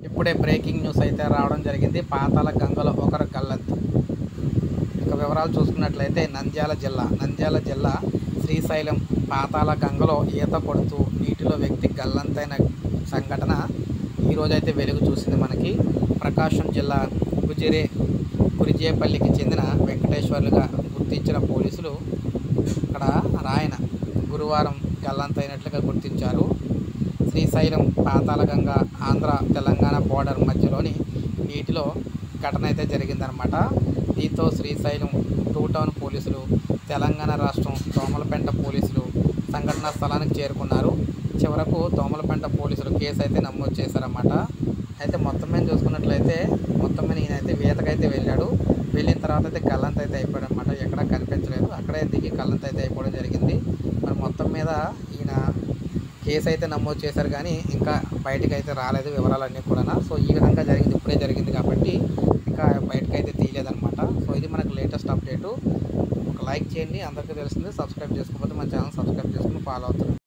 ఇప్పుడే breaking news అయితే రావడం జరిగింది పాతాల గంగలో ఒకరు గల్లంతు ఇక వివరాలు చూసుకున్నట్లయితే నంద్యాల జిల్లా నంద్యాల జిల్లా శ్రీశైలం పాతాల గంగలో ఈత కొడుతూ నీటిలో వ్యక్తి గల్లంతైన సంఘటన ఈరోజైతే వెలుగు చూసింది మనకి ప్రకాశం జిల్లా గుజిరే కురిజేపల్లికి చెందిన వెంకటేశ్వర్లుగా గుర్తించిన పోలీసులు ఇక్కడ రాయన గురువారం గల్లంతైనట్లుగా గుర్తించారు శ్రీశైలం పాతాళగంగ ఆంధ్ర తెలంగాణ బోర్డర్ మధ్యలోని నీటిలో ఘటన అయితే జరిగిందనమాట దీంతో శ్రీశైలం టూ టౌన్ పోలీసులు తెలంగాణ రాష్ట్రం దోమలపెంట పోలీసులు సంఘటనా స్థలానికి చేరుకున్నారు చివరకు దోమలపెంట పోలీసులు కేసు అయితే నమోదు చేశారన్నమాట అయితే మొత్తం మీద చూసుకున్నట్లయితే మొత్తం మీద ఈయనైతే వేతకైతే వెళ్ళాడు వెళ్ళిన తర్వాత అయితే కళ్ళంత అయితే అయిపోయాడు అనమాట ఎక్కడా కనిపించలేదు అక్కడే దిగి కళ్ళంత అయితే అయిపోవడం జరిగింది మరి మొత్తం మీద ఈయన కేసు అయితే నమోదు చేశారు కానీ ఇంకా బయటకు అయితే రాలేదు వివరాలన్నీ కూడా సో ఈ విధంగా జరిగింది ఇప్పుడే జరిగింది కాబట్టి ఇంకా బయటకు అయితే తీయలేదన్నమాట సో ఇది మనకు లేటెస్ట్ అప్డేటు ఒక లైక్ చేయండి అందరికీ తెలిసింది సబ్స్క్రైబ్ చేసుకోకపోతే మన ఛానల్ సబ్స్క్రైబ్ చేసుకుని ఫాలో అవుతుంది